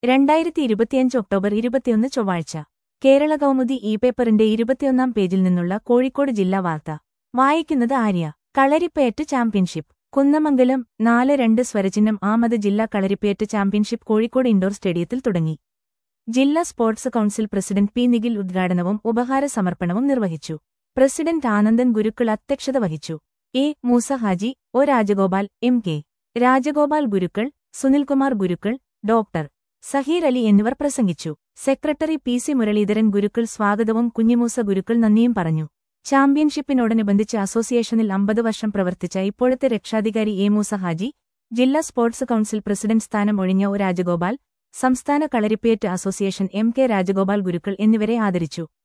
രണ്ടായിരത്തി ഇരുപത്തിയഞ്ച് ഒക്ടോബർ ഇരുപത്തിയൊന്ന് ചൊവ്വാഴ്ച കേരള കൗമുദി ഇ പേപ്പറിന്റെ ഇരുപത്തിയൊന്നാം പേജിൽ നിന്നുള്ള കോഴിക്കോട് ജില്ലാ വാർത്ത വായിക്കുന്നത് ആര്യ കളരിപ്പയറ്റ് ചാമ്പ്യൻഷിപ്പ് കുന്നമംഗലം നാല് രണ്ട് സ്വരചിഹ്നം ആമത് ജില്ലാ കളരിപ്പയറ്റ് ചാമ്പ്യൻഷിപ്പ് കോഴിക്കോട് ഇൻഡോർ സ്റ്റേഡിയത്തിൽ തുടങ്ങി ജില്ലാ sports council president P Nikhil ഉദ്ഘാടനവും ഉപഹാര സമർപ്പണവും നിർവഹിച്ചു പ്രസിഡന്റ് ആനന്ദൻ ഗുരുക്കൾ അധ്യക്ഷത വഹിച്ചു A Moosa Haji O Rajagopal M K Rajagopal Gurukkal Sunilkumar Gurukkal doctor Saheer Ali എന്നിവർ പ്രസംഗിച്ചു secretary P C Muraleedharan Gurukkal സ്വാഗതവും കുഞ്ഞിമൂസ ഗുരുക്കൾ നന്ദിയും പറഞ്ഞു ചാമ്പ്യൻഷിപ്പിനോടനുബന്ധിച്ച് അസോസിയേഷനിൽ അമ്പത് വർഷം പ്രവർത്തിച്ച ഇപ്പോഴത്തെ രക്ഷാധികാരി എ മൂസ ഹാജി ജില്ലാ സ്പോർട്സ് കൌൺസിൽ പ്രസിഡന്റ് സ്ഥാനം ഒഴിഞ്ഞ ഒ രാജഗോപാൽ സംസ്ഥാന Kalaripayattu association M K Rajagopal Gurukkal എന്നിവരെ ആദരിച്ചു